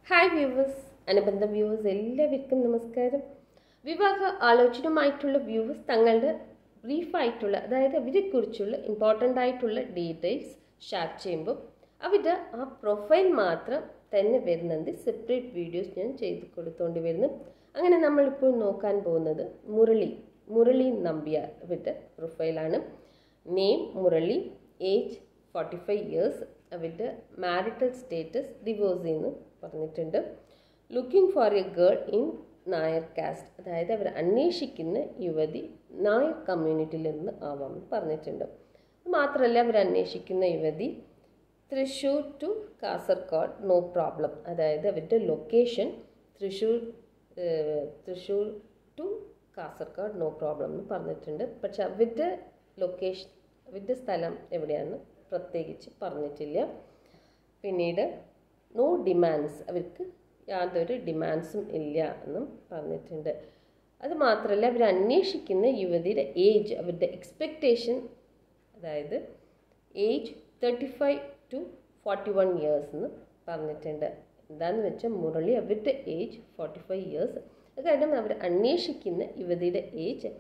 hi viewers അനുബന്ധ viewers എല്ലാവർക്കും നമസ്കാരം വിവാഹ ആലോചനയുമായിട്ടുള്ള വ്യൂവേഴ്സ് തങ്ങളുടെ ബ്രീഫായിട്ടുള്ള അതായത് അവരെക്കുറിച്ചുള്ള ഇമ്പോർട്ടൻ്റ് ആയിട്ടുള്ള ഡീറ്റെയിൽസ് ഷെയർ ചെയ്യുമ്പോൾ അവരുടെ ആ പ്രൊഫൈൽ മാത്രം തന്നെ വരുന്നുണ്ട് സെപ്പറേറ്റ് വീഡിയോസ് ഞാൻ ചെയ്ത് കൊടുത്തുകൊണ്ട് വരുന്നു അങ്ങനെ നമ്മളിപ്പോൾ നോക്കാൻ പോകുന്നത് മുരളി മുരളി നമ്പ്യാർ അവരുടെ പ്രൊഫൈലാണ് name Murali age forty five years അവരുടെ മാരിറ്റൽ സ്റ്റേറ്റസ് ഡിവോഴ്സ് എന്ന് പറഞ്ഞിട്ടുണ്ട് looking for a girl in Nair caste അതായത് അവർ അന്വേഷിക്കുന്ന യുവതി നായർ കമ്മ്യൂണിറ്റിയിൽ നിന്ന് ആവാമെന്ന് പറഞ്ഞിട്ടുണ്ട് മാത്രമല്ല അവർ അന്വേഷിക്കുന്ന യുവതി Thrissur to Kasaragod no problem അതായത് അവരുടെ ലൊക്കേഷൻ തൃശ്ശൂർ ഏഹ്, Thrissur to Kasaragod no problem എന്ന് പറഞ്ഞിട്ടുണ്ട് പക്ഷെ അവരുടെ ലൊക്കേഷൻ അവരുടെ സ്ഥലം എവിടെയാണെന്ന് പ്രത്യേകിച്ച് പറഞ്ഞിട്ടില്ല പിന്നീട് നോ ഡിമാൻഡ്സ് അവർക്ക് യാതൊരു ഡിമാൻഡ്സും ഇല്ല എന്നും പറഞ്ഞിട്ടുണ്ട് അത് മാത്രമല്ല അവർ അന്വേഷിക്കുന്ന യുവതിയുടെ ഏജ് അവരുടെ എക്സ്പെക്റ്റേഷൻ അതായത് age thirty five to forty one years എന്ന് പറഞ്ഞിട്ടുണ്ട് എന്താണെന്ന് വെച്ചാൽ മുരളി അവരുടെ ഏജ് ഫോർട്ടി ഫൈവ് ഇയേഴ്സ് കാരണം അവർ അന്വേഷിക്കുന്ന യുവതിയുടെ age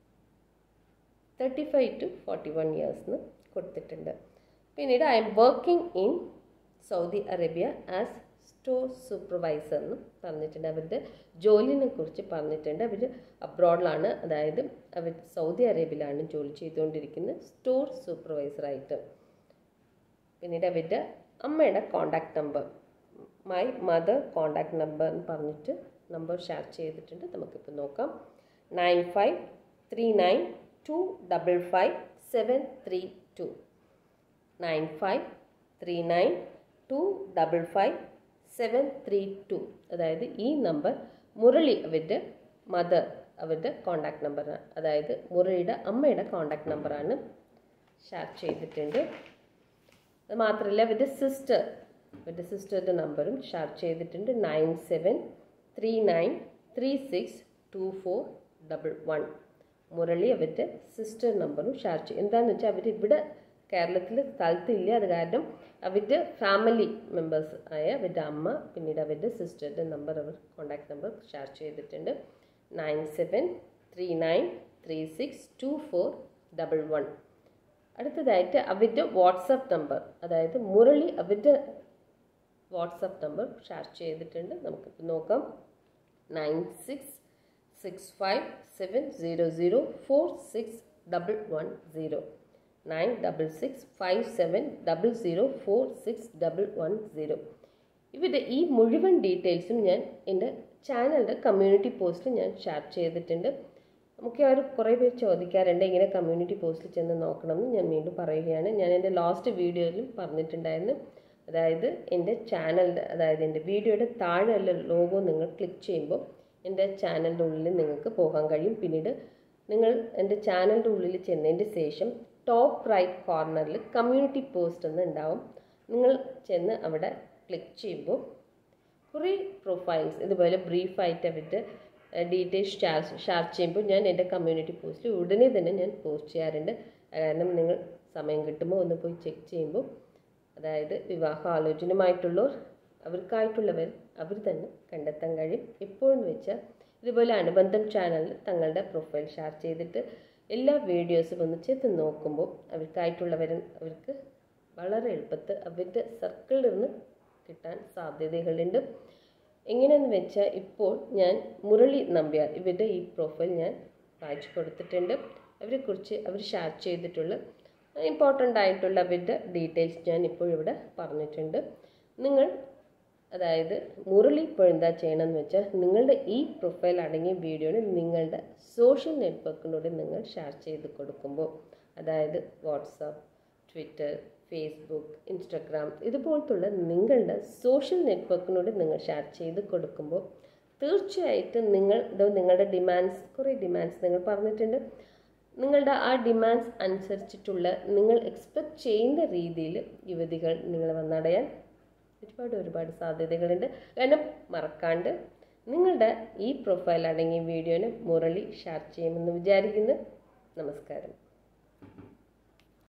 thirty five to forty one years എന്ന് കൊടുത്തിട്ടുണ്ട് പിന്നീട് I'm working in Saudi Arabia as store supervisor എന്ന് പറഞ്ഞിട്ടുണ്ട് അവരുടെ ജോലിനെ കുറിച്ച് പറഞ്ഞിട്ടുണ്ട് അവർ അബ്രോഡിലാണ് അതായത് അവർ സൗദി അറേബ്യയിലാണ് ജോലി ചെയ്തുകൊണ്ടിരിക്കുന്നത് സ്റ്റോർ സൂപ്പർവൈസറായിട്ട് പിന്നീട് അവരുടെ അമ്മയുടെ contact number my mother contact number എന്ന് പറഞ്ഞിട്ട് നമ്പർ ഷെയർ ചെയ്തിട്ടുണ്ട് നമുക്കിപ്പോൾ നോക്കാം nine five three nine two double five seven three two nine five three nine two double five seven three two അതായത് ഈ നമ്പർ മുരളി അവരുടെ മദർ അവരുടെ കോണ്ടാക്ട് നമ്പറാണ് അതായത് മുരളിയുടെ അമ്മയുടെ കോണ്ടാക്ട് നമ്പറാണ് ഷെയർ ചെയ്തിട്ടുണ്ട് അത് മാത്രമല്ല അവരുടെ സിസ്റ്റർ അവരുടെ സിസ്റ്ററുടെ നമ്പറും ഷെയർ ചെയ്തിട്ടുണ്ട് nine seven three nine three six two four double one Murali അവരുടെ സിസ്റ്റർ നമ്പറും ഷെയർ ചെയ്യും എന്താണെന്ന് വെച്ചാൽ അവർ ഇവിടെ കേരളത്തിൽ സ്ഥലത്തില്ല അത് കാരണം അവരുടെ ഫാമിലി മെമ്പേഴ്സ് ആയ അവരുടെ അമ്മ പിന്നീട് അവരുടെ സിസ്റ്ററുടെ നമ്പർ അവർ കോൺടാക്ട് നമ്പർ ഷെയർ ചെയ്തിട്ടുണ്ട് nine seven three nine three six two four double one അടുത്തതായിട്ട് അവരുടെ വാട്സപ്പ് നമ്പർ അതായത് മുരളി അവരുടെ വാട്സപ്പ് നമ്പർ ഷെയർ ചെയ്തിട്ടുണ്ട് നമുക്കിപ്പോൾ നോക്കാം nine six six five seven zero zero four six double one zero nine double six five seven double zero four six double one zero ഇവരുടെ ഈ മുഴുവൻ ഡീറ്റെയിൽസും ഞാൻ എൻ്റെ ചാനലിൻ്റെ കമ്മ്യൂണിറ്റി പോസ്റ്റിൽ ഞാൻ ഷെയർ ചെയ്തിട്ടുണ്ട് മിക്കവാറും കുറേ പേര് ചോദിക്കാറുണ്ട് ഇങ്ങനെ കമ്മ്യൂണിറ്റി പോസ്റ്റിൽ ചെന്ന് നോക്കണമെന്ന് ഞാൻ വീണ്ടും പറയുകയാണ് ഞാൻ എൻ്റെ ലാസ്റ്റ് വീഡിയോയിലും പറഞ്ഞിട്ടുണ്ടായിരുന്നു അതായത് എൻ്റെ ചാനലിൻ്റെ അതായത് എൻ്റെ വീഡിയോയുടെ താഴെയുള്ള ലോഗോ നിങ്ങൾ ക്ലിക്ക് ചെയ്യുമ്പോൾ എൻ്റെ ചാനലിൻ്റെ ഉള്ളിൽ നിങ്ങൾക്ക് പോകാൻ കഴിയും പിന്നീട് നിങ്ങൾ എൻ്റെ ചാനലിൻ്റെ ഉള്ളിൽ ചെന്നതിൻ്റെ ശേഷം ടോപ്പ് റൈറ്റ് കോർണറിൽ കമ്മ്യൂണിറ്റി പോസ്റ്റ് എന്ന് ഉണ്ടാവും നിങ്ങൾ ചെന്ന് അവിടെ ക്ലിക്ക് ചെയ്യുമ്പോൾ കുറേ പ്രൊഫൈൽസ് ഇതുപോലെ ബ്രീഫായിട്ട് അവരുടെ ഡീറ്റെയിൽസ് ഷെയർ ഷെയർ ചെയ്യുമ്പോൾ ഞാൻ എൻ്റെ കമ്മ്യൂണിറ്റി പോസ്റ്റിൽ ഉടനെ തന്നെ ഞാൻ പോസ്റ്റ് ചെയ്യാറുണ്ട് കാരണം നിങ്ങൾ സമയം കിട്ടുമ്പോൾ ഒന്ന് പോയി ചെക്ക് ചെയ്യുമ്പോൾ അതായത് വിവാഹ ആലോചനയുമായിട്ടുള്ളവർ അവർക്കായിട്ടുള്ളവർ അവർ തന്നെ കണ്ടെത്താൻ കഴിയും എപ്പോഴെന്ന് വെച്ചാൽ ഇതുപോലെ അനുബന്ധം ചാനലിൽ തങ്ങളുടെ പ്രൊഫൈൽ ഷെയർ ചെയ്തിട്ട് എല്ലാ വീഡിയോസും ഒന്ന് ചെന്ന് നോക്കുമ്പോൾ അവർക്കായിട്ടുള്ളവർ അവർക്ക് വളരെ എളുപ്പത്തിൽ അവരുടെ സർക്കിളിൽ നിന്ന് കിട്ടാൻ സാധ്യതകളുണ്ട് എങ്ങനെയെന്ന് വെച്ചാൽ ഇപ്പോൾ ഞാൻ മുരളി നമ്പ്യാർ ഇവരുടെ ഈ പ്രൊഫൈൽ ഞാൻ വായിച്ചു കൊടുത്തിട്ടുണ്ട് അവരെക്കുറിച്ച് അവർ ഷെയർ ചെയ്തിട്ടുള്ള ഇമ്പോർട്ടൻ്റ് ആയിട്ടുള്ള അവരുടെ ഡീറ്റെയിൽസ് ഞാൻ ഇപ്പോൾ ഇവിടെ പറഞ്ഞിട്ടുണ്ട് നിങ്ങൾ അതായത് മുരളി ഇപ്പോൾ എന്താ ചെയ്യണമെന്ന് വെച്ചാൽ നിങ്ങളുടെ ഈ പ്രൊഫൈൽ അടങ്ങിയ വീഡിയോന് നിങ്ങളുടെ സോഷ്യൽ നെറ്റ്വർക്കിലൂടെ നിങ്ങൾ ഷെയർ ചെയ്ത് കൊടുക്കുമ്പോൾ അതായത് വാട്സാപ്പ് ട്വിറ്റർ ഫേസ്ബുക്ക് ഇൻസ്റ്റഗ്രാം ഇതുപോലത്തുള്ള നിങ്ങളുടെ സോഷ്യൽ നെറ്റ്വർക്കിനോട് നിങ്ങൾ ഷെയർ ചെയ്ത് കൊടുക്കുമ്പോൾ തീർച്ചയായിട്ടും നിങ്ങൾ ഇത് നിങ്ങളുടെ ഡിമാൻഡ്സ് കുറേ ഡിമാൻഡ്സ് നിങ്ങൾ പറഞ്ഞിട്ടുണ്ട് നിങ്ങളുടെ ആ ഡിമാൻഡ്സ് അനുസരിച്ചിട്ടുള്ള നിങ്ങൾ എക്സ്പെക്റ്റ് ചെയ്യുന്ന രീതിയിൽ യുവതികൾ നിങ്ങളെ വന്നടയാൻ ഒരുപാട് ഒരുപാട് സാധ്യതകളുണ്ട് കാരണം മറക്കാണ്ട് നിങ്ങളുടെ ഈ പ്രൊഫൈൽ അടങ്ങിയ വീഡിയോന് മുരളി ഷെയർ ചെയ്യുമെന്ന് വിചാരിക്കുന്നു നമസ്കാരം